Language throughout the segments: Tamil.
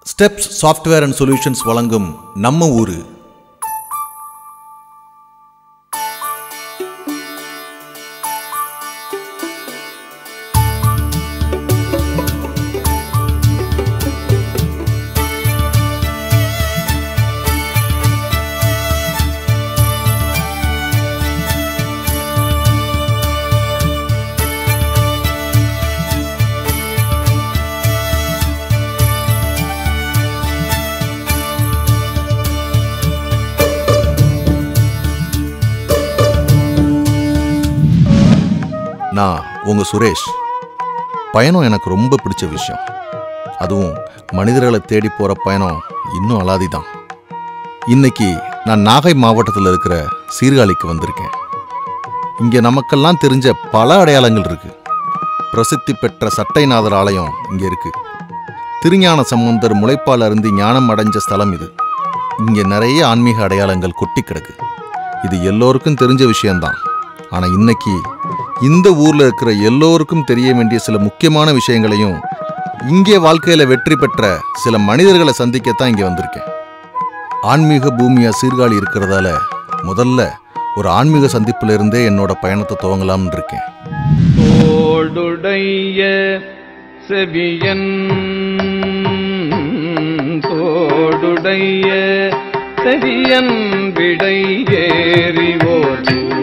ஸ்டெப்ஸ் சாஃப்ட்வேர் அண்ட் சொல்யூஷன்ஸ் வழங்கும் நம்ம ஊரு நான் உங்க சுரேஷ் பயணம் எனக்கு ரொம்ப பிடிச்ச விஷயம் அதுவும் மனிதர்களை தேடி போற பயணம் இன்னும் அலாதி தான் இன்னைக்கு நான் நாகை மாவட்டத்தில் இருக்கிற சீர்காழிக்கு வந்திருக்கேன் இங்க நமக்கெல்லாம் தெரிஞ்ச பல அடையாளங்கள் இருக்கு பிரசித்தி பெற்ற சட்டைநாதர் ஆலயம் இங்க இருக்கு திருஞான சம்பந்தர் முளைப்பால் அருந்தி ஞானம் அடைஞ்ச ஸ்தலம் இது இங்க நிறைய ஆன்மீக அடையாளங்கள் கொட்டி கிடக்கு இது எல்லோருக்கும் தெரிஞ்ச விஷயம்தான் ஆனா இன்னைக்கு இந்த ஊர்ல இருக்கிற எல்லோருக்கும் தெரிய வேண்டிய சில முக்கியமான விஷயங்களையும் இங்கே வாழ்க்கையில வெற்றி பெற்ற சில மனிதர்களை சந்திக்கத்தான் இங்க வந்திருக்கேன் ஆன்மீக பூமியா சீர்காழி இருக்கிறதால முதல்ல ஒரு ஆன்மீக சந்திப்புல இருந்தே என்னோட பயணத்தை துவங்கலாம்னு இருக்கேன் தோடுடைய செவியன் தோடுடைய செவியன் விடை ஏறிவோர்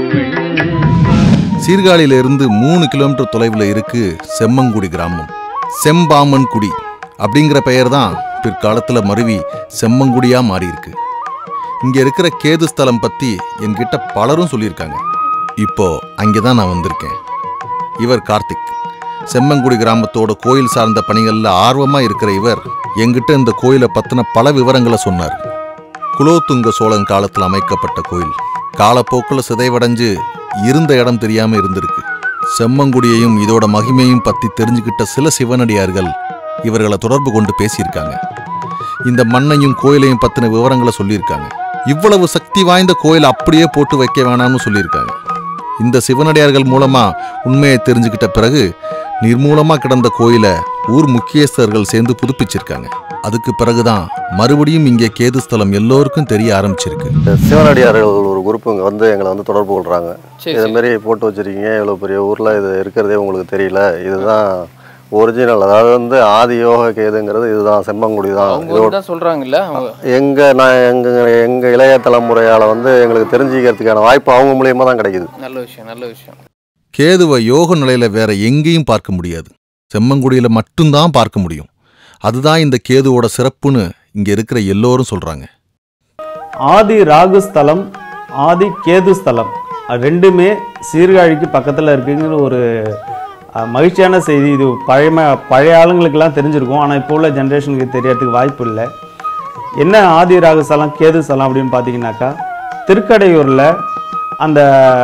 சீர்காழியில இருந்து மூணு கிலோமீட்டர் தொலைவில் இருக்கு செம்மங்குடி கிராமம் செம்பாமன் குடி அப்படிங்கிற பெயர் தான் பிற்காலத்துல மருவி செம்மங்குடியா மாறி இருக்கு இங்க இருக்கிற கேது ஸ்தலம் பத்தி என்கிட்ட பலரும் சொல்லியிருக்காங்க இப்போ அங்கதான் நான் வந்திருக்கேன் இவர் கார்த்திக் செம்மங்குடி கிராமத்தோட கோயில் சார்ந்த பணிகள்ல ஆர்வமா இருக்கிற இவர் என்கிட்ட இந்த கோயிலை பத்தின பல விவரங்களை சொன்னார் குலோத்துங்க சோழன் காலத்தில் அமைக்கப்பட்ட கோயில் காலப்போக்கில் சிதைவடைஞ்சு இருந்த இடம் தெரியாம இருந்திருக்கு செம்மங்குடியையும் இதோட மகிமையும் பத்தி தெரிஞ்சுக்கிட்ட சில சிவனடியார்கள் இவர்களை தொடர்பு கொண்டு பேசியிருக்காங்க இந்த மண்ணையும் கோயிலையும் பத்தின விவரங்களை சொல்லியிருக்காங்க இவ்வளவு சக்தி வாய்ந்த கோயில் அப்படியே போட்டு வைக்க வேணாம்னு சொல்லியிருக்காங்க இந்த சிவனடியார்கள் மூலமா உண்மையை தெரிஞ்சுக்கிட்ட பிறகு நிர்மூலமா கிடந்த கோயிலை ஊர் முக்கியஸ்தர்கள் சேர்ந்து புதுப்பிச்சிருக்காங்க அதுக்கு பிறகுதான் மறுபடியும் இங்கே கேது ஸ்தலம் எல்லோருக்கும் தெரிய ஆரம்பிச்சிருக்கு இந்த சிவனடியார்கள் ஒரு குரூப் இங்கே வந்து எங்களை வந்து தொடர்பு கொள்கிறாங்க சரி, இது மாதிரி போட்டு வச்சிருக்கீங்க இவ்வளோ பெரிய ஊரில் இது இருக்கிறதே உங்களுக்கு தெரியல இதுதான் ஒரிஜினல் அதாவது வந்து ஆதி யோக கேதுங்கிறது இதுதான் செம்மங்குடி தான் அவங்க இதோட வந்து தான் சொல்றாங்கல்ல அவங்க எங்கள் நான் எங்கள் எங்கள் இளைய தலைமுறையால் வந்து எங்களுக்கு தெரிஞ்சுக்கிறதுக்கான வாய்ப்பு அவங்க மூலியமாக தான் கிடைக்குது நல்ல விஷயம் நல்ல விஷயம் கேதுவை யோக நிலையில வேற எங்கேயும் பார்க்க முடியாது செம்மங்குடியில மட்டும்தான் பார்க்க முடியும் அதுதான் இந்த கேதுவோட சிறப்புன்னு இங்க இருக்கிற எல்லோரும் சொல்றாங்க ஆதி ராகு ஸ்தலம் ஆதி கேது ஸ்தலம் அது ரெண்டுமே சீர்காழிக்கு பக்கத்தில் இருக்குங்கிற ஒரு அஹ், மகிழ்ச்சியான செய்தி இது பழைய பழைய ஆளுங்களுக்கெல்லாம் தெரிஞ்சிருக்கும் ஆனால் இப்போ உள்ள ஜென்ரேஷனுக்கு தெரியறதுக்கு வாய்ப்பு இல்லை என்ன ஆதி ராகு ஸ்தலம் கேது ஸ்தலம் அப்படின்னு பார்த்தீங்கன்னாக்கா திருக்கடையூரில் அந்த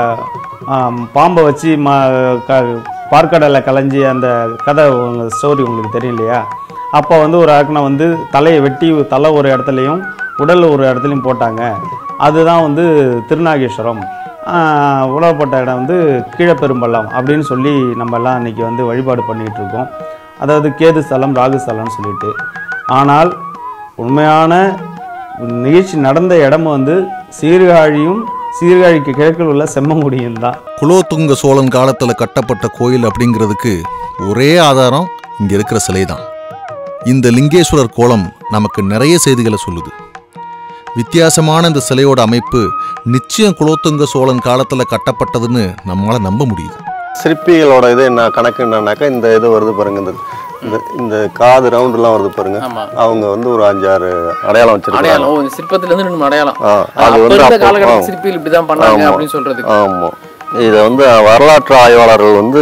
ஆம், பாம்பை வச்சு ம க பார்க்கடலை கலைஞ்சி அந்த கதை ஸ்டோரி உங்களுக்கு தெரியும் இல்லையா அப்போ வந்து ஒரு ஆக்கனை வந்து தலையை வெட்டி தலை ஒரு இடத்துலையும் உடல் ஒரு இடத்துலையும் போட்டாங்க அதுதான் வந்து திருநாகேஸ்வரம் ஆஹ், உழவப்பட்ட இடம் வந்து கீழப்பெரும்பள்ளம் அப்படின்னு சொல்லி நம்ம எல்லாம் இன்னைக்கு வந்து வழிபாடு பண்ணிகிட்டு இருக்கோம் அதாவது கேது ஸ்தலம் ராகு ஸ்தலம்னு சொல்லிட்டு ஆனால் உண்மையான நிகழ்ச்சி நடந்த இடம் வந்து சீர்காழியும் சீர்காழிக்கு கிழக்கில் உள்ள செம்மங்குடியும் தான் குலோத்துங்க சோழன் காலத்துல கட்டப்பட்ட கோயில் அப்படிங்கிறதுக்கு ஒரே ஆதாரம் இங்க இருக்கிற சிலை தான் இந்த லிங்கேஸ்வரர் கோலம் நமக்கு நிறைய செய்திகளை சொல்லுது வித்தியாசமான இந்த சிலையோட அமைப்பு நிச்சயம் குலோத்துங்க சோழன் காலத்துல கட்டப்பட்டதுன்னு நம்மளால நம்ப முடியுது சிற்பிகளோட இது என்ன கணக்கு என்னன்னாக்கா இந்த இது வருது பாருங்க இந்த இந்த இந்த காது ரவுண்டுலாம் வருது பாருங்க ஆமா அவங்க வந்து ஒரு அஞ்சாறு அடையாளம் வச்சிருக்காங்க அடையாளம் ஓ, இந்த சிற்பத்துல இருந்து நம்ம அடையாளம் ஆ, அது அப்ப வந்து இருந்த அப்போ- காலகட்டத்தில் ஆ. சிற்பிகள் இப்படிதான் பண்ணாங்க ஆமா. அப்படின்னு சொல்றதுக்கு ஆமாம் இதை வந்து வரலாற்று ஆய்வாளர்கள் வந்து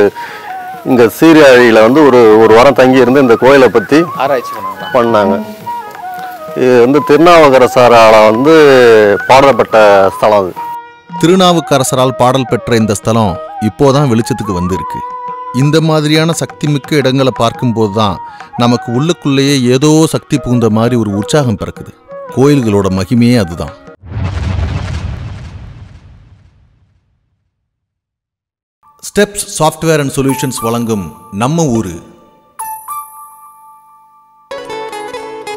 இங்க சீர்காழியில வந்து ஒரு ஒரு வாரம் தங்கி இருந்து இந்த கோயிலை பத்தி ஆராய்ச்சி பண்ணாங்க பண்ணாங்க இது வந்து திருநாவுக்கரசரால வந்து பாடப்பட்ட ஸ்தலம் அது திருநாவுக்கரசரால் பாடல் பெற்ற இந்த ஸ்தலம் இப்போதான் வெளிச்சத்துக்கு வந்திருக்கு இந்த மாதிரியான சக்தி மிக்க இடங்களை பார்க்கும்போது தான் நமக்கு உள்ளுக்குள்ளேயே ஏதோ சக்தி புகுந்த மாதிரி ஒரு உற்சாகம் பிறக்குது கோயில்களோட மகிமையே அதுதான் ஸ்டெப்ஸ் சாஃப்ட்வேர் அண்ட் சொல்யூஷன்ஸ் வழங்கும் நம்ம ஊரு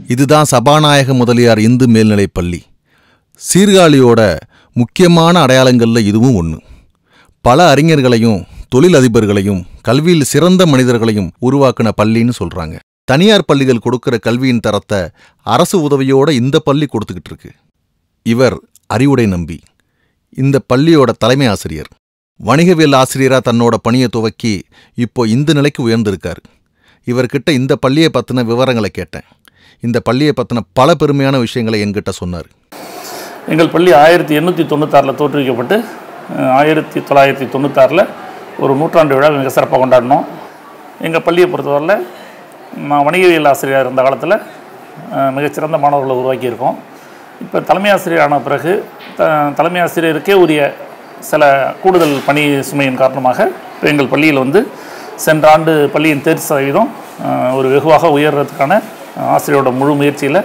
இதுதான் சபாநாயக முதலியார் இந்து மேல்நிலைப் பள்ளி சீர்காழியோட முக்கியமான அடையாளங்கள்ல இதுவும் ஒன்று பல அறிஞர்களையும் தொழிலதிபர்களையும் கல்வியில் சிறந்த மனிதர்களையும் உருவாக்கின பள்ளின்னு சொல்றாங்க தனியார் பள்ளிகள் கொடுக்கிற கல்வியின் தரத்தை அரசு உதவியோட இந்த பள்ளி கொடுத்துக்கிட்டு இருக்கு இவர் அறிவுடை நம்பி இந்த பள்ளியோட தலைமை ஆசிரியர் வணிகவியல் ஆசிரியரா தன்னோட பணியை துவக்கி இப்போ இந்த நிலைக்கு உயர்ந்திருக்காரு இவர்கிட்ட இந்த பள்ளியை பத்தின விவரங்களை கேட்டேன் இந்த பள்ளியை பத்தின பல பெருமையான விஷயங்களை என்கிட்ட சொன்னார் எங்கள் பள்ளி ஆயிரத்தி எண்ணூற்றி தொண்ணூத்தாறில் தோற்றுவிக்கப்பட்டு அஹ், ஆயிரத்தி தொள்ளாயிரத்தி தொண்ணூத்தாறில் ஒரு நூற்றாண்டு விழா மிக சிறப்பாக கொண்டாடினோம் எங்கள் பள்ளியை பொறுத்தவரையில் நான் வணிகவியல் ஆசிரியர் இருந்த காலத்தில் அஹ், மிகச்சிறந்த மாணவர்களை உருவாக்கியிருக்கோம் இப்போ தலைமை ஆசிரியர் ஆன பிறகு த தலைமை ஆசிரியருக்கே உரிய சில கூடுதல் பணி சுமையின் காரணமாக இப்போ எங்கள் பள்ளியில் வந்து சென்ற ஆண்டு பள்ளியின் தேர்ச்சி சதவீதம் அஹ், ஒரு வெகுவாக உயர்றதுக்கான அஹ், ஆசிரியரோட முழு முயற்சியில்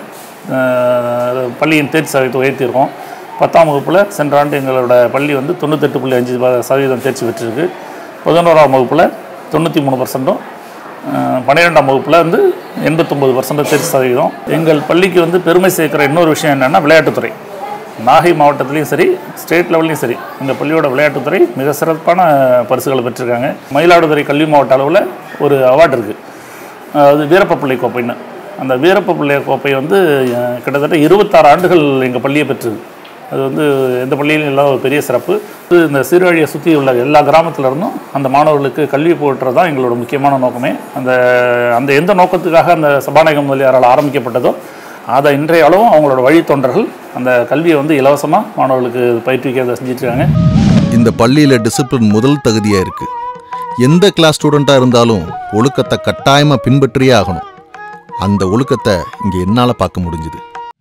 அஹ், பள்ளியின் தேர்ச்சி சதவீதத்தை உயர்த்தியிருக்கோம் பத்தாம் வகுப்பில் சென்ற ஆண்டு எங்களோட பள்ளி வந்து தொண்ணூத்தெட்டு புள்ளி அஞ்சு ப- சதவீதம் தேர்ச்சி பெற்றிருக்கு பதினோராம் வகுப்பில் தொண்ணூற்றி மூணு பர்சன்ட்டும் பன்னிரெண்டாம் வகுப்பில் வந்து எண்பத்தொம்பது பர்சன்ட் தேர்ச்சி சதவீதம் எங்கள் பள்ளிக்கு வந்து பெருமை சேர்க்கிற இன்னொரு விஷயம் என்னென்னா விளையாட்டுத்துறை நாகை மாவட்டத்துலேயும் சரி ஸ்டேட் லெவல்லையும் சரி எங்கள் பள்ளியோட விளையாட்டுத்துறை மிக சிறப்பான பரிசுகளை பெற்றிருக்காங்க மயிலாடுதுறை கல்வி மாவட்ட அளவில் ஒரு அவார்டு இருக்குது அது வீரப்ப பிள்ளை கோப்பைன்னு அந்த வீரப்ப பிள்ளை கோப்பை வந்து அஹ், கிட்டத்தட்ட இருபத்தாறு ஆண்டுகள் எங்கள் பள்ளியை பெற்றது அது வந்து எந்த பள்ளியிலும் இல்லாத ஒரு பெரிய சிறப்பு இது இந்த சீர்காழியை சுற்றி உள்ள எல்லா கிராமத்துல இருந்தும் அந்த மாணவர்களுக்கு கல்வி போட்டுறது தான் எங்களோட முக்கியமான நோக்கமே அந்த அந்த எந்த நோக்கத்துக்காக அந்த சபாநாயக முதலியாரால் ஆரம்பிக்கப்பட்டதோ அதை இன்றைய அளவும் அவங்களோட வழித்தொண்டர்கள் அந்த கல்வியை வந்து இலவசமாக மாணவர்களுக்கு பயிற்றுவிக்கிறத செஞ்சுட்டு இருக்காங்க இந்த பள்ளியில டிசிப்ளின் முதல் தகுதியா இருக்கு எந்த கிளாஸ் ஸ்டூடெண்டா இருந்தாலும் ஒழுக்கத்தை கட்டாயமா பின்பற்றியே ஆகணும் அந்த ஒழுக்கத்தை இங்க என்னால பார்க்க முடிஞ்சுது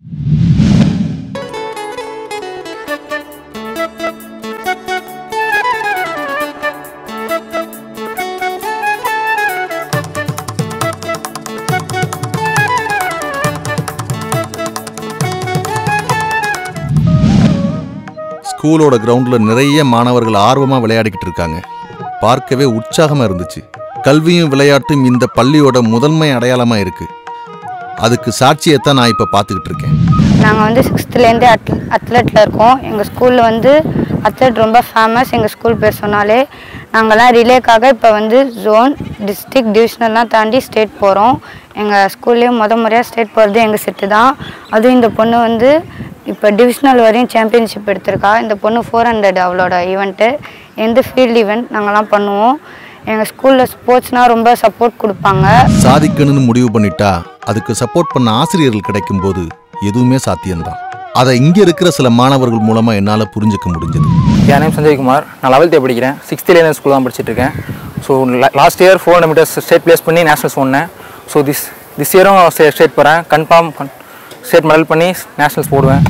ஸ்கூலோட கிரவுண்ட்ல நிறைய மாணவர்கள் ஆர்வமா விளையாடிக்கிட்டு இருக்காங்க பார்க்கவே உற்சாகமா இருந்துச்சு கல்வியும் விளையாட்டும் இந்த பள்ளியோட முதன்மை அடையாளமா இருக்கு அதுக்கு சாட்சியத்தான் நான் இப்ப பார்த்துக்கிட்டு இருக்கேன் நாங்கள் வந்து சிக்ஸ்த்துலேருந்தே அத் அத்லெட்டில் இருக்கோம் எங்கள் ஸ்கூலில் வந்து அத்லெட் ரொம்ப ஃபேமஸ் எங்கள் ஸ்கூல் பேர் சொன்னாலே நாங்கள்லாம் ரிலேக்காக இப்போ வந்து ஜோன் டிஸ்ட்ரிக்ட் டிவிஷனல்லாம் தாண்டி ஸ்டேட் போகிறோம் எங்கள் ஸ்கூல்லேயே முத முறையாக ஸ்டேட் போகிறது எங்கள் செட்டு தான் அதுவும் இந்த பொண்ணு வந்து இப்போ டிவிஷனல் வரையும் சாம்பியன்ஷிப் எடுத்திருக்கா இந்த பொண்ணு ஃபோர் ஹண்ட்ரட் அவளோட ஈவெண்ட்டு எந்த ஃபீல்டு ஈவெண்ட் நாங்கள்லாம் பண்ணுவோம் எங்கள் ஸ்கூலில் ஸ்போர்ட்ஸ்னால் ரொம்ப சப்போர்ட் கொடுப்பாங்க சாதிக்கணும்னு முடிவு பண்ணிட்டா அதுக்கு சப்போர்ட் பண்ண ஆசிரியர்கள் கிடைக்கும்போது எதுவுமே சாத்தியம்தான் அதை இங்க இருக்கிற சில மாணவர்கள் மூலமா என்னால புரிஞ்சுக்க முடிஞ்சது என் நேம் சஞ்சய்குமார் நான் லெவல்த்தே படிக்கிறேன் சிக்ஸ்த்துலேருந்து ஸ்கூல் தான் படிச்சுட்டு இருக்கேன் so last year four hundred metres state place பண்ணி நேஷனல்ஸ் ஒன்னேன் ஸோ திஸ் திஸ் இயரும் ஸ்டேட் போகிறேன் கன்ஃபார்ம் ஸ்டேட் மெடல் பண்ணி நேஷனல்ஸ் போடுவேன்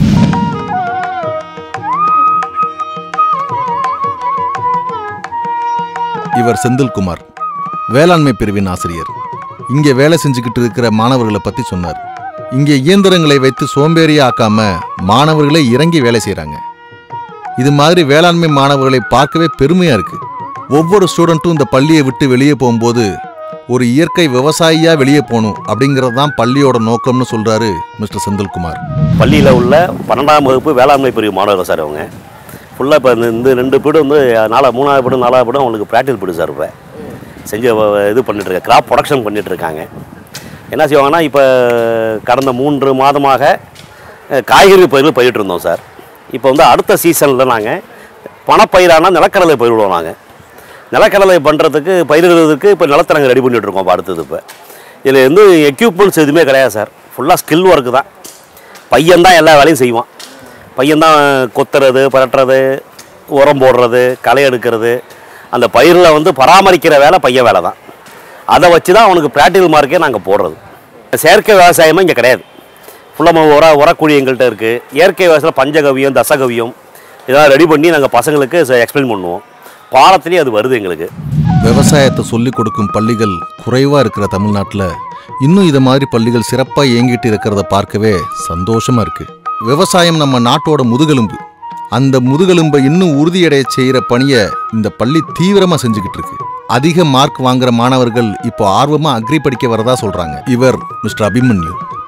இவர் செந்தில்குமார் வேளாண்மை பிரிவின் ஆசிரியர் இங்கே வேலை செஞ்சுக்கிட்டு இருக்கிற மாணவர்களை பத்தி சொன்னார் இங்கே இயந்திரங்களை வைத்து சோம்பேறியா ஆக்காம மாணவர்களே இறங்கி வேலை செய்றாங்க இது மாதிரி வேளாண்மை மாணவர்களை பார்க்கவே பெருமையா இருக்கு ஒவ்வொரு ஸ்டூடெண்ட்டும் இந்த பள்ளியை விட்டு வெளியே போகும்போது ஒரு இயற்கை விவசாயியா வெளியே போகணும் அப்படிங்கிறது தான் பள்ளியோட நோக்கம்னு சொல்றாரு மிஸ்டர் செந்தில்குமார் பள்ளியில் உள்ள பன்னெண்டாம் வகுப்பு வேளாண்மை பிரிவு மாணவர்கள் சார் அவங்க ஃபுல்லாக இப்போ இந்த இந்த ரெண்டு பீடு வந்து நாலா மூணாவது பீடு நாலாவது பீடு அவங்களுக்கு ப்ராக்டிஸ் பீடு சார் இப்போ செஞ்சு வ- இது பண்ணிட்டு இருக்க கிராப் ப்ரொடக்ஷன் பண்ணிட்டு இருக்காங்க என்ன செய்வாங்கன்னா இப்போ கடந்த மூன்று மாதமாக அஹ், காய்கறி பயிர்கள் பயிரிட்டு இருந்தோம் சார் இப்போ வந்து அடுத்த சீசனில் நாங்கள் பணப்பயிரான நிலக்கடலை பயிரிடுவோம் நாங்கள் நிலக்கடலை பண்ணுறதுக்கு பயிரிடுறதுக்கு இப்போ நிலத்தை நாங்கள் ரெடி பண்ணிட்டு இருக்கோம் இப்போ அடுத்தது இப்போ இதில் வந்து எக்யூப்மெண்ட்ஸ் எதுவுமே கிடையாது சார் ஃபுல்லாக ஸ்கில் ஒர்க்கு தான் பையன்தான் எல்லா வேலையும் செய்வான் பையன்தான் கொத்துறது பரட்டுறது உரம் போடுறது களை எடுக்கிறது அந்த பயிரில் வந்து பராமரிக்கிற வேலை பையன் வேலை தான் அதை வச்சு தான் அவனுக்கு ப்ராக்டிக்கல் மார்க்கே நாங்கள் போடுறது செயற்கை விவசாயமும் இங்கே கிடையாது ஃபுல்லாக உர உரக்குழி எங்கள்கிட்ட இருக்குது இயற்கை விவசாயம் பஞ்சகவியம் தசகவியம் இதெல்லாம் ரெடி பண்ணி நாங்கள் பசங்களுக்கு எக்ஸ்பிளைன் பண்ணுவோம் பாடத்துலேயே அது வருது எங்களுக்கு விவசாயத்தை சொல்லிக் கொடுக்கும் பள்ளிகள் குறைவா இருக்கிற தமிழ்நாட்டில் இன்னும் இது மாதிரி பள்ளிகள் சிறப்பாக இயங்கிட்டு இருக்கிறத பார்க்கவே சந்தோஷமா இருக்கு விவசாயம் நம்ம நாட்டோட முதுகெலும்பு அந்த முதுகெலும்பை இன்னும் உறுதியடைய செய்யற பணியை இந்த பள்ளி தீவிரமா செஞ்சுக்கிட்டு இருக்கு அதிக மார்க் வாங்குற மாணவர்கள் இப்போ ஆர்வமா அக்ரி படிக்க வரதா சொல்றாங்க இவர் மிஸ்டர் அபிமன்யு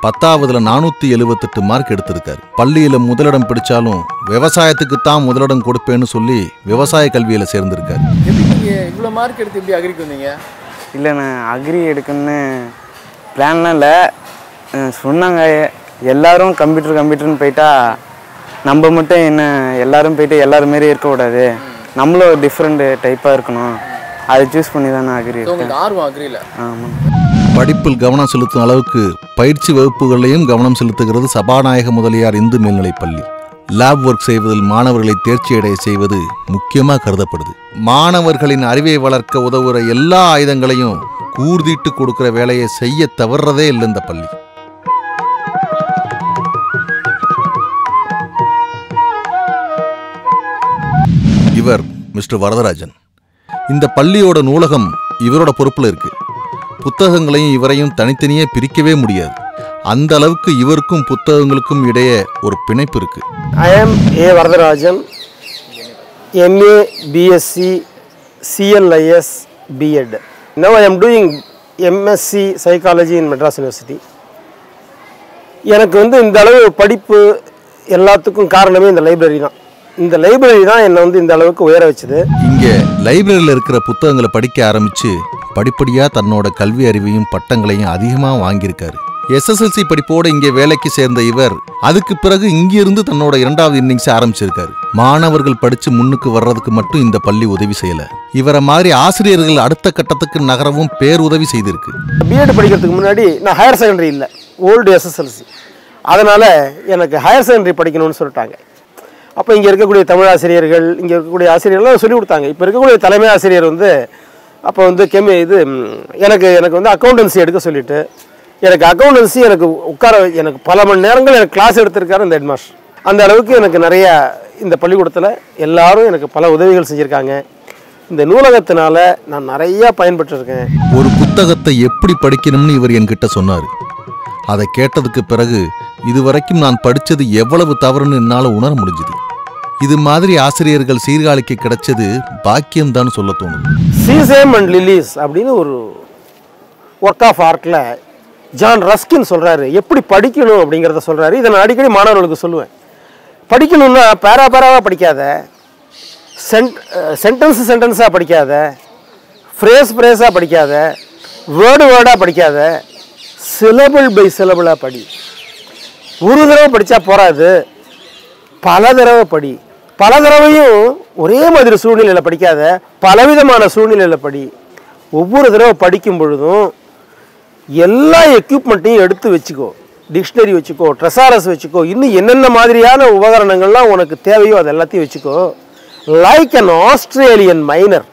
பத்தாவதுல நானூத்தி எழுவத்தெட்டு மார்க் எடுத்திருக்காரு பள்ளியில முதலிடம் பிடிச்சாலும் விவசாயத்துக்கு தான் முதலிடம் கொடுப்பேன்னு சொல்லி விவசாய கல்வியில சேர்ந்திருக்காரு எப்படி நீங்கள் இவ்வளோ மார்க் எடுத்து எப்படி அக்ரிக்கு வந்தீங்க இல்லை நான் அக்ரி எடுக்கணும்னு பிளான்லாம் இல்லை அஹ் சொன்னாங்க எல்லாரும் கம்ப்யூட்டர் கம்ப்யூட்டர்னு போயிட்டா நம்ம மட்டும் என்ன எல்லாரும் போயிட்டு எல்லாரும் மாரி இருக்கக்கூடாது நம்மளும் டிஃப்ரெண்ட் டைப்பாக இருக்கணும் அதை சூஸ் பண்ணி தான் நான் அக்ரி ஸோ எடுத்தேன் உங்களுக்கு ஆர்வம் அக்ரியில் ஆமாம் படிப்பில் கவனம் செலுத்தும் அளவுக்கு பயிற்சி வகுப்புகளையும் கவனம் செலுத்துகிறது சபாநாயக முதலியார் இந்து மேல்நிலைப் பள்ளி லேப் ஒர்க் செய்வதில் மாணவர்களை தேர்ச்சியடைய செய்வது முக்கியமாக கருதப்படுது மாணவர்களின் அறிவை வளர்க்க உதவுற எல்லா ஆயுதங்களையும் கூர்திட்டு கொடுக்கிற வேலையை செய்ய தவறுறதே இல்லை இந்த பள்ளி இவர் மிஸ்டர் வரதராஜன் இந்த பள்ளியோட நூலகம் இவரோட பொறுப்புல இருக்கு புத்தகங்களையும் இவரையும் தனித்தனியே பிரிக்கவே முடியாது அந்த அளவுக்கு இவருக்கும் புத்தகங்களுக்கும் இடையே ஒரு பிணைப்பு இருக்கு I am A. Varadarajan, MA, BSc, CLIS, B.Ed. Now I am doing MSc Psychology in Madras University. எனக்கு வந்து இந்த அளவு படிப்பு எல்லாத்துக்கும் காரணமே இந்த லைப்ரரி தான் இந்த லைப்ரரி தான் என்னை வந்து இந்த அளவுக்கு உயர வச்சது இங்க லைப்ரரியில் இருக்கிற புத்தகங்களை படிக்க ஆரம்பிச்சு படிப்படியா தன்னோட கல்வி அறிவையும் பட்டங்களையும் அதிகமா வாங்கியிருக்காரு எஸ்எஸ்எல்சி படிப்போட இங்கே வேலைக்கு சேர்ந்த இவர் அதுக்கு பிறகு இங்கிருந்து தன்னோட இரண்டாவது இன்னிங்ஸ் ஆரம்பிச்சிருக்காரு மாணவர்கள் படிச்சு முன்னுக்கு வர்றதுக்கு மட்டும் இந்த பள்ளி உதவி செய்யல இவரை மாதிரி ஆசிரியர்கள் அடுத்த கட்டத்துக்கு நகரவும் பேருதவி செய்திருக்கு பிஎட் படிக்கிறதுக்கு முன்னாடி நான் ஹையர் செகண்டரி இல்லை ஓல்டு எஸ்எஸ்எல்சி அதனால் எனக்கு ஹையர் செகண்டரி படிக்கணும்னு சொல்லிட்டாங்க அப்போ இங்கே இருக்கக்கூடிய தமிழ் ஆசிரியர்கள் இங்கே இருக்கக்கூடிய ஆசிரியர்கள்லாம் சொல்லி கொடுத்தாங்க இப்போ இருக்கக்கூடிய தலைமை ஆசிரியர் வந்து அப்போ வந்து கெமி இது ம், எனக்கு எனக்கு வந்து அக்கௌண்டன்சி எடுக்க சொல்லிட்டு எனக்கு அக்கௌண்டன்சி எனக்கு உட்கார வை- எனக்கு பல மணி நேரங்கள் எனக்கு கிளாஸ் எடுத்திருக்காரு இந்த ஹெட்மாஸ்டர் அந்த அளவுக்கு எனக்கு நிறைய இந்த பள்ளிக்கூடத்தில் எல்லாரும் எனக்கு பல உதவிகள் செஞ்சுருக்காங்க இந்த நூலகத்தினால நான் நிறையா பயன்பெற்றிருக்கேன் ஒரு புத்தகத்தை எப்படி படிக்கணும்னு இவர் என்கிட்ட சொன்னாரு அதை கேட்டதுக்கு பிறகு இதுவரைக்கும் நான் படிச்சது எவ்வளவு தவறுன்னு என்னால உணர முடிஞ்சுது இது மாதிரி ஆசிரியர்கள் சீர்காழிக்கு கிடைச்சது பாக்கியம்தான் சொல்ல தோணுது சீசேம் அண்ட் லிலிஸ் அப்படின்னு ஒரு ஒர்க் ஆஃப் ஆர்ட்டில் ஜான் ரஸ்கின் சொல்கிறாரு எப்படி படிக்கணும் அப்படிங்கிறத சொல்கிறாரு இதை நான் அடிக்கடி மாணவர்களுக்கு சொல்லுவேன் படிக்கணும்னா பேரா பேராவாக படிக்காத சென்ட் சென்டென்ஸ் சென்டென்ஸாக படிக்காத ஃப்ரேஸ் ஃப்ரேஸாக படிக்காத வேர்டு வேர்டாக படிக்காத சிலபிள் பை சிலபிளாக படி ஒரு தடவை படித்தா போகாது பல தடவை படி பல தடவையும் ஒரே மாதிரி சூழ்நிலையில் படிக்காத பலவிதமான சூழ்நிலையில் படி ஒவ்வொரு தடவை படிக்கும் பொழுதும் எல்லா எக்யூப்மெண்ட்டையும் எடுத்து வச்சுக்கோ டிக்ஷனரி வச்சுக்கோ ட்ரெஸாரஸ் வச்சுக்கோ இன்னும் என்னென்ன மாதிரியான உபகரணங்கள்லாம் உனக்கு தேவையோ அது எல்லாத்தையும் வச்சுக்கோ லைக் அன் ஆஸ்திரேலியன் மைனர்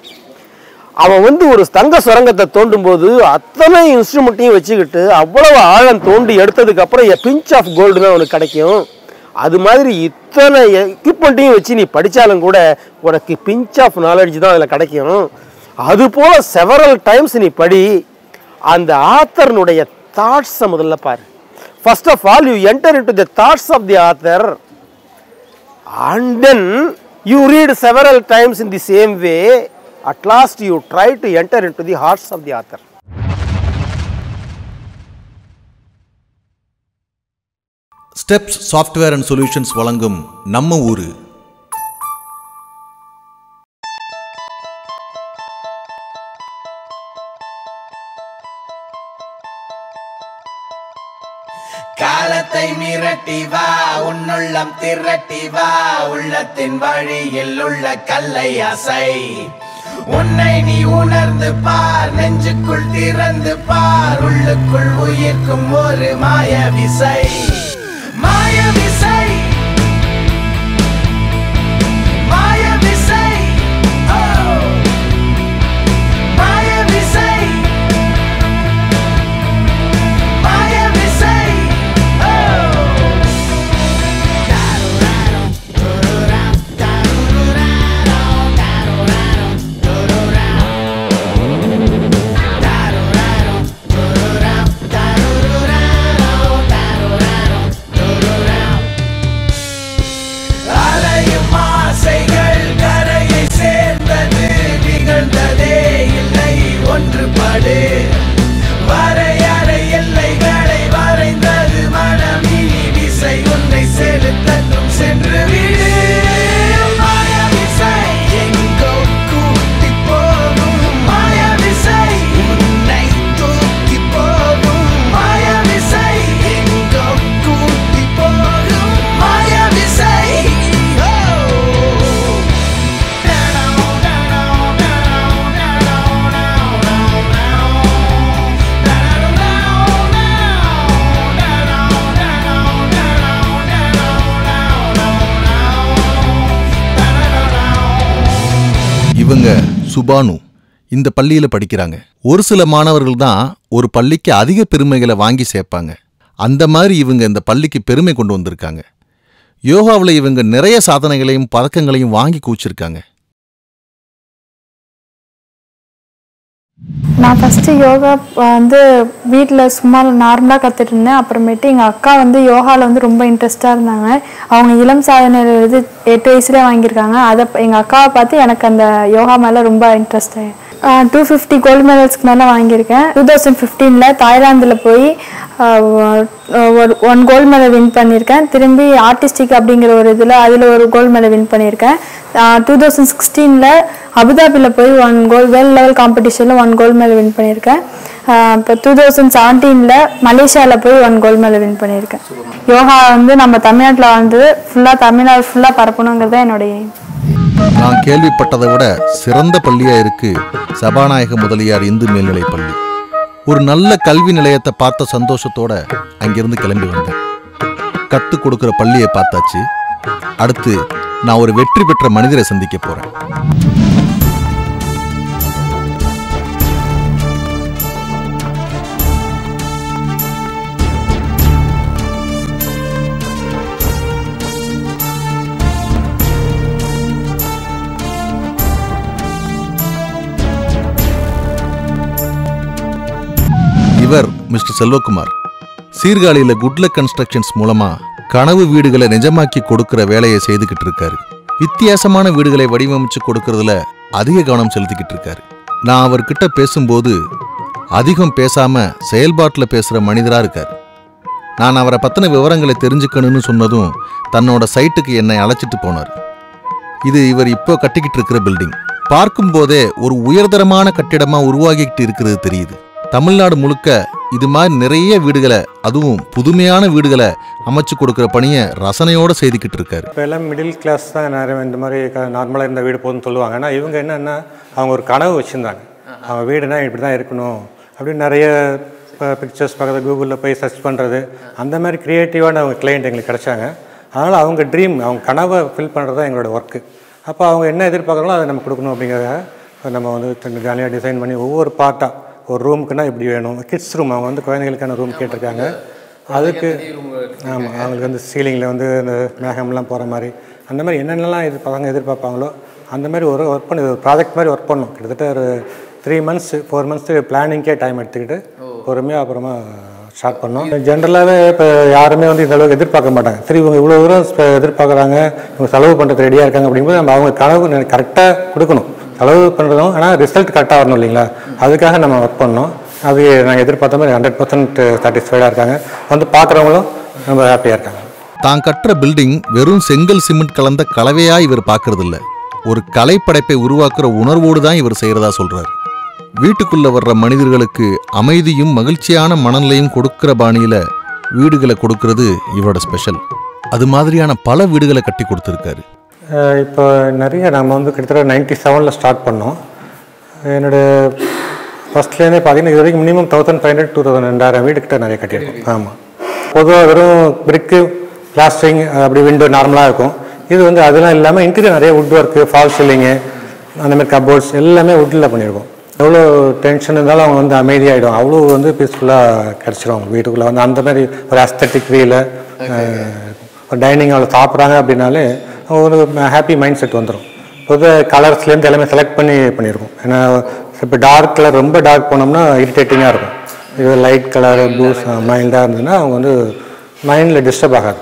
அவன் வந்து ஒரு தங்க சுரங்கத்தை தோண்டும் போது அத்தனை இன்ஸ்ட்ருமெண்ட்டையும் வச்சுக்கிட்டு அவ்வளவு ஆழம் தோண்டி எடுத்ததுக்கு அப்புறம் எ பிஞ்ச் ஆஃப் கோல்டு தான் உனக்கு கிடைக்கும் அது மாதிரி இத்தனை எக்யூப்மெண்ட்டையும் வச்சு நீ படித்தாலும் கூட உனக்கு பிஞ்ச் ஆஃப் நாலேஜ் தான் அதில் கிடைக்கும் அது போல செவரல் டைம்ஸ் நீ படி அந்த ஆத்தர்னுடைய தாட்ஸை முதல்ல பாரு first of all you enter in to the thoughts of the author and then you read several times in the same way at last you try to enter into the hearts of the author Steps software and solutions வழங்கும் நம்ம ஊரு காலத்தை மிரட்டி வா உன்னுள்ளம் திரட்டி வா உள்ளத்தின் வழியில் உள்ள கல்லை அசை உன்னை நீ உணர்ந்து பார் நெஞ்சுக்குள் திறந்து பார் உள்ளுக்குள் உயிர்க்கும் ஒரு மாய விசை மாய விசை மாய விசை ஓ மாய விசை மாய விசை ஓ இவங்க சுபானு இந்த பள்ளியில படிக்கிறாங்க ஒரு சில மாணவர்கள் தான் ஒரு பள்ளிக்கு அதிக பெருமைகளை வாங்கி சேர்ப்பாங்க அந்த மாதிரி இவங்க இந்த பள்ளிக்கு பெருமை கொண்டு வந்திருக்காங்க யோகாவில் இவங்க நிறைய சாதனைகளையும் பதக்கங்களையும் வாங்கி கூச்சிருக்காங்க நான் ஃபஸ்ட்டு யோகா வந்து வீட்டில் சும்மா நார்மலாக கற்றுட்டு இருந்தேன் அப்புறமேட்டு எங்கள் அக்கா வந்து யோகாவில் வந்து ரொம்ப இன்ட்ரெஸ்டாக இருந்தாங்க அவங்க இளம் சாதனை இது எட்டு வயசுலேயே வாங்கியிருக்காங்க அதை எங்கள் அக்காவை பார்த்து எனக்கு அந்த யோகா மேலே ரொம்ப இன்ட்ரெஸ்ட் டூ ஃபிஃப்டி கோல்டு மெடல்ஸ்க்கு மேலே வாங்கியிருக்கேன் டூ தௌசண்ட் ஃபிஃப்டீனில் தாய்லாந்தில் போய் ஆஹ், ஒரு ஒன் கோல்டு மெடல் வின் பண்ணியிருக்கேன் திரும்பி ஆர்டிஸ்டிக் அப்படிங்கிற ஒரு இதில் அதில் ஒரு கோல்டு மெடல் வின் பண்ணியிருக்கேன் டூ தௌசண்ட் சிக்ஸ்டீனில் அபுதாபியில் போய் ஒன் கோல்டு வேர்ல்ட் லெவல் காம்படிஷனில் ஒன் கோல்டு மெடல் வின் பண்ணியிருக்கேன் ஆஹ், இப்போ டூ தௌசண்ட் செவன்டீனில் மலேசியாவில் போய் ஒன் கோல்டு மெடல் வின் பண்ணியிருக்கேன் யோகா வந்து நம்ம தமிழ்நாட்டில் வந்து ஃபுல்லாக தமிழ்நாடு ஃபுல்லாக பரப்பணுங்கிறது தான் என்னுடைய aim. நான் கேள்விப்பட்டதை விட சிறந்த பள்ளியா இருக்கு சபாநாயக முதலியார் இந்து மேல்நிலைப் பள்ளி ஒரு நல்ல கல்வி நிலையத்தை பார்த்த சந்தோஷத்தோட அங்கிருந்து கிளம்பி வந்தேன் கத்து கொடுக்கிற பள்ளியை பார்த்தாச்சு அடுத்து நான் ஒரு வெற்றி பெற்ற மனிதரை சந்திக்க போறேன் இவர் மிஸ்டர் செல்வகுமார் சீர்காழியில குட்லக் கன்ஸ்ட்ரக்ஷன்ஸ் மூலமா கனவு வீடுகளை நிஜமாக்கி கொடுக்கிற வேலையை செய்துகிட்டு இருக்காரு வித்தியாசமான வீடுகளை வடிவமைச்சு கொடுக்கறதுல அதிக கவனம் செலுத்திக்கிட்டு இருக்காரு நான் அவர்கிட்ட பேசும்போது அதிகம் பேசாம செயல்பாட்டுல பேசுற மனிதரா இருக்காரு நான் அவரை பத்தின விவரங்களை தெரிஞ்சுக்கணும்னு சொன்னதும் தன்னோட சைட்டுக்கு என்னை அழைச்சிட்டு போனார் இது இவர் இப்போ கட்டிக்கிட்டு இருக்கிற பில்டிங் பார்க்கும்போதே ஒரு உயர்தரமான கட்டிடமா உருவாகிக்கிட்டு இருக்கிறது தெரியுது தமிழ்நாடு முழுக்க இது மாதிரி நிறைய வீடுகளை அதுவும் புதுமையான வீடுகளை அமைச்சு கொடுக்கிற பணியை ரசனையோட செய்துக்கிட்டு இருக்காரு இப்போ எல்லாம் மிடில் கிளாஸ் தான் நிறைய இந்த மாதிரி நார்மலாக இருந்த வீடு போதும்னு சொல்லுவாங்க ஆனால் இவங்க என்னென்னா அவங்க ஒரு கனவு வச்சுருந்தாங்க அவங்க வீடுனா இப்படி தான் இருக்கணும் அப்படின்னு நிறைய பிக்சர்ஸ் பார்க்குறது கூகுளில் போய் சர்ச் பண்ணுறது அந்த மாதிரி க்ரியேட்டிவான அவங்க கிளைண்ட் எங்களுக்கு கிடைச்சாங்க அதனால் அவங்க ட்ரீம் அவங்க கனவை ஃபில் பண்ணுறது தான் எங்களோட ஒர்க்கு அப்போ அவங்க என்ன எதிர்பார்க்குறாங்களோ அதை நம்ம கொடுக்கணும் அப்படிங்கிறத நம்ம வந்து ஜாலியாக டிசைன் பண்ணி ஒவ்வொரு பார்ட்டாக ஒரு ரூமுக்குன்னா இப்படி வேணும் கிட்ஸ் ரூம் அவங்க வந்து குழந்தைகளுக்கான ரூம் கேட்டிருக்காங்க அதுக்கு ஆமாம் அவங்களுக்கு வந்து சீலிங்கில் வந்து இந்த மேகம்லாம் போகிற மாதிரி அந்த மாதிரி என்னென்னலாம் இது பசங்க எதிர்பார்ப்பாங்களோ அந்த மாதிரி ஒரு ஒர்க் பண்ணி ஒரு ப்ராஜெக்ட் மாதிரி ஒர்க் பண்ணோம் கிட்டத்தட்ட ஒரு த்ரீ மந்த்ஸ் ஃபோர் மந்த்ஸ் பிளானிங்கே டைம் எடுத்துக்கிட்டு பொறுமையாக அப்புறமா ஸ்டார்ட் பண்ணோம் ஜென்ரலாகவே இப்போ யாருமே வந்து இந்த அளவுக்கு எதிர்பார்க்க மாட்டாங்க சரி இவங்க இவ்வளோ தூரம் ஸ்ப- எதிர்பார்க்குறாங்க இவங்க செலவு பண்ணுறது ரெடியாக இருக்காங்க அப்படிங்கும்போது நம்ம அவங்க கனவு கரெக்டாக கொடுக்கணும் செலவு பண்ணுறதும் ஆனால் ரிசல்ட் கரெக்டாக வரணும் இல்லைங்களா அதுக்காக நம்ம ஒர்க் பண்ணோம் அது நாங்கள் எதிர்பார்த்த மாதிரி ஹண்ட்ரட் பர்சன்ட் சாட்டிஸ்ஃபைடாக இருக்காங்க வந்து பார்க்குறவங்களும் ரொம்ப ஹாப்பியாக இருக்காங்க தான் கட்டுற பில்டிங் வெறும் செங்கல் சிமெண்ட் கலந்த கலவையா இவர் பார்க்கறதில்ல ஒரு கலைப்படைப்பை உருவாக்குற உணர்வோடு தான் இவர் செய்யறதா சொல்றாரு வீட்டுக்குள்ள வர்ற மனிதர்களுக்கு அமைதியும் மகிழ்ச்சியான மனநிலையும் கொடுக்கிற பாணியில வீடுகளை கொடுக்கறது இவரோட ஸ்பெஷல் அது மாதிரியான பல வீடுகளை கட்டி கொடுத்துருக்காரு அஹ் இப்போ நிறைய நம்ம வந்து கிட்டத்தட்ட நைன்டி செவனில் ஸ்டார்ட் பண்ணோம் என்னோட ஃபஸ்ட்லேருந்தே பார்த்தீங்கன்னா இது வரைக்கும் minimum thousand five hundred two thousand ரெண்டாயிரம் வீடு கிட்ட நிறைய கட்டியிருக்கோம் ஆமாம் பொதுவாக வெறும் பிரிக்கு பிளாஸ்டரிங் அப்படி விண்டோ நார்மலாக இருக்கும் இது வந்து அதெல்லாம் இல்லாமல் இன்டீரியர் நிறைய வுட் ஒர்க்கு ஃபால் சீலிங்கு அந்த மாதிரி கபோர்ட்ஸ் எல்லாமே வுட்டில் பண்ணியிருக்கோம் எவ்வளோ டென்ஷன் இருந்தாலும் அவங்க வந்து அமைதியாகிடும் அவ்வளோ வந்து பீஸ்ஃபுல்லாக கிடச்சிரும் அவங்க வீட்டுக்குள்ளே வந்து அந்த மாதிரி ஒரு அஸ்தட்டிக் வீல ஒரு டைனிங் ஹாலில் சாப்பிட்றாங்க அப்படின்னாலே ஒரு ஹாப்பி மைண்ட் செட் வந்துடும் பொது கலர்ஸ்லேருந்து எல்லாமே செலக்ட் பண்ணி பண்ணியிருக்கோம் ஏன்னா இப்போ டார்க் கலர் ரொம்ப டார்க் போனோம்னா இரிட்டேட்டிங்காக இருக்கும் இது லைட் கலர் ப்ளூஸ் மைல்டாக இருந்ததுன்னா அவங்க வந்து மைண்டில் டிஸ்டர்ப் ஆகாது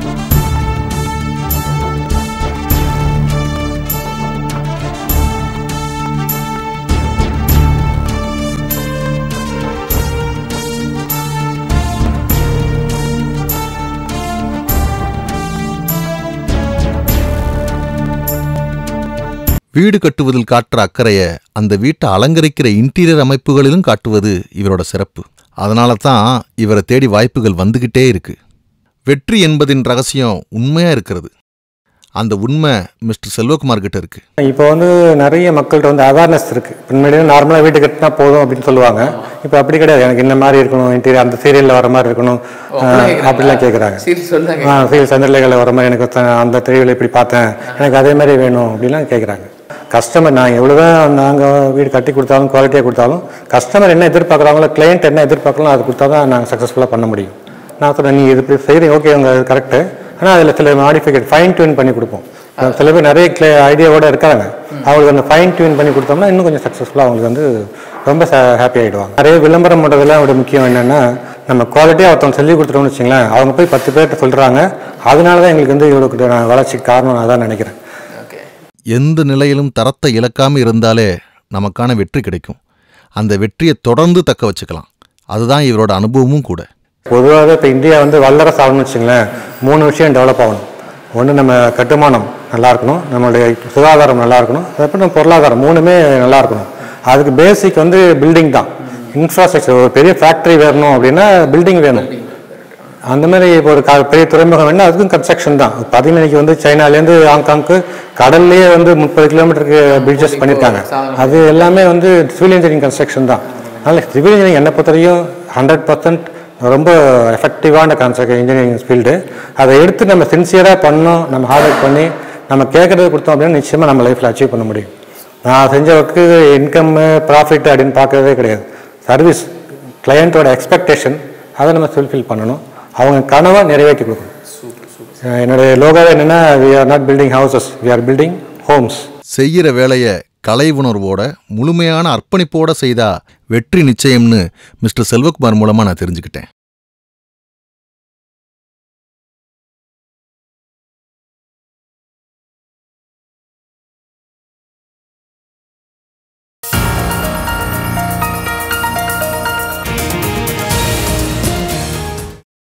வீடு கட்டுவதில் காட்டுற அக்கறைய அந்த வீட்டை அலங்கரிக்கிற இன்டீரியர் அமைப்புகளிலும் காட்டுவது இவரோட சிறப்பு அதனால தான் இவரை தேடி வாய்ப்புகள் வந்துகிட்டே இருக்கு வெற்றி என்பதின் ரகசியம் உண்மையா இருக்கிறது அந்த உண்மை மிஸ்டர் செல்வகுமார் கிட்ட இருக்கு இப்போ வந்து நிறைய மக்கள்கிட்ட வந்து அவேர்னஸ் இருக்குது முன்னாடி நார்மலாக வீடு கட்டினா போதும் அப்படின்னு சொல்லுவாங்க இப்போ அப்படி கிடையாது எனக்கு இந்த மாதிரி இருக்கணும் இன்டீரியர் அந்த சீரியலில் வர மாதிரி இருக்கணும் அஹ், அப்படிலாம் கேட்குறாங்க சீரியல் சொன்னாங்க. ஆ சீரியல் சந்திரலேகளில் வர மாதிரி எனக்கு த- அந்த திரையில் இப்படி பார்த்தேன் எனக்கு அதே மாதிரி வேணும் அப்படிலாம் கேட்குறாங்க கஸ்டமர் நான் எவ்வளோ தான் நாங்கள் வீடு கட்டி கொடுத்தாலும் குவாலிட்டியாக கொடுத்தாலும் கஸ்டமர் என்ன எதிர்பார்க்குறாங்களோ client என்ன எதிர்பார்க்கலாம் அது கொடுத்தா தான் நாங்கள் சக்ஸஸ்ஃபுல்லாக பண்ண முடியும் நான் சொல்கிறேன் நீ இது இப்படி செய்கிறீங்க ஓகே உங்கள் கரெக்டு ஆனால் அதில் சில மாடிஃபிகேட் ஃபைன் டியூன் பண்ணி கொடுப்போம் அஹ் சில பேர் நிறைய கிளே ஐடியாவோட இருக்காங்க அவங்களுக்கு அந்த ஃபைன் டியூன் பண்ணி கொடுத்தோம்னா இன்னும் கொஞ்சம் சக்ஸஸ்ஃபுல்லாக அவங்களுக்கு வந்து ரொம்ப ஹாப்பி ஆகிடுவாங்க நிறைய விளம்பரம் பண்ணுறதுலாம் ஒரு முக்கியம் என்னென்னா நம்ம குவாலிட்டியாக ஒருத்தவங்க சொல்லி கொடுத்துட்டோம்னு வச்சுங்களேன் அவங்க போய் பத்து பேர்கிட்ட சொல்கிறாங்க அதனால தான் எங்களுக்கு வந்து இவ்வளோ நான் வளர்ச்சிக்கு காரணம் நான் தான் நினைக்கிறேன் எந்த நிலையிலும் தரத்தை இழக்காம இருந்தாலே நமக்கான வெற்றி கிடைக்கும் அந்த வெற்றியை தொடர்ந்து தக்க வச்சுக்கலாம் அதுதான் இவரோட அனுபவமும் கூட பொதுவாக இப்போ இந்தியா வந்து வல்லரசு ஆகணும்னு வச்சுங்களேன் மூணு விஷயம் டெவலப் ஆகணும் ஒன்று நம்ம கட்டுமானம் நல்லா இருக்கணும் நம்மளுடைய சுகாதாரம் நல்லா இருக்கணும் அதுக்கப்புறம் நம்ம பொருளாதாரம் மூணுமே நல்லா இருக்கணும் அதுக்கு பேசிக் வந்து பில்டிங் தான் இன்ஃப்ராஸ்ட்ரக்சர் ஒரு பெரிய ஃபேக்ட்ரி வேணும் அப்படின்னா பில்டிங் வேணும் அந்த மாதிரி இப்போ ஒரு க- பெரிய துறைமுகம் வேணும்னா அதுக்கும் கன்ஸ்ட்ரக்ஷன் தான் பார்த்தீங்கன்னா இன்னைக்கு வந்து சைனாலேருந்து ஹாங்காங்க்கு கடல்லையே வந்து முப்பது கிலோமீட்டருக்கு பிரிட்ஜஸ் பண்ணியிருக்காங்க அது எல்லாமே வந்து சிவில் இன்ஜினியரிங் கன்ஸ்ட்ரக்ஷன் தான் அதனால் சிவில் இன்ஜினியரிங் என்னை பொறுத்தவரையும் ஹண்ட்ரட் பர்சன்ட் ரொம்ப எஃபெக்டிவான கான்செப்ட் இன்ஜினியரிங் ஃபீல்டு அதை எடுத்து நம்ம சின்சியராக பண்ணோம் நம்ம ஹார்ட் ஒர்க் பண்ணி நம்ம கேட்குறது கொடுத்தோம் அப்படின்னா நிச்சயமாக நம்ம லைஃப்பில் அச்சீவ் பண்ண முடியும் நான் செஞ்ச ஒர்க்கு இன்கம் ப்ராஃபிட் அப்படின்னு பார்க்கறதே கிடையாது சர்வீஸ் கிளையண்ட்டோட எக்ஸ்பெக்டேஷன் அதை நம்ம ஃபுல்ஃபில் பண்ணணும் அவங்க கனவை நிறைவேற்றி கொடுக்கணும் அஹ் என்னுடைய லோகாவே என்னென்னா we are not building houses we are building homes செய்யற வேலையை கலை உணர்வோட முழுமையான அர்ப்பணிப்போட செய்தா வெற்றி நிச்சயம்னு மிஸ்டர் செல்வகுமார் மூலமா நான் தெரிஞ்சுக்கிட்டேன்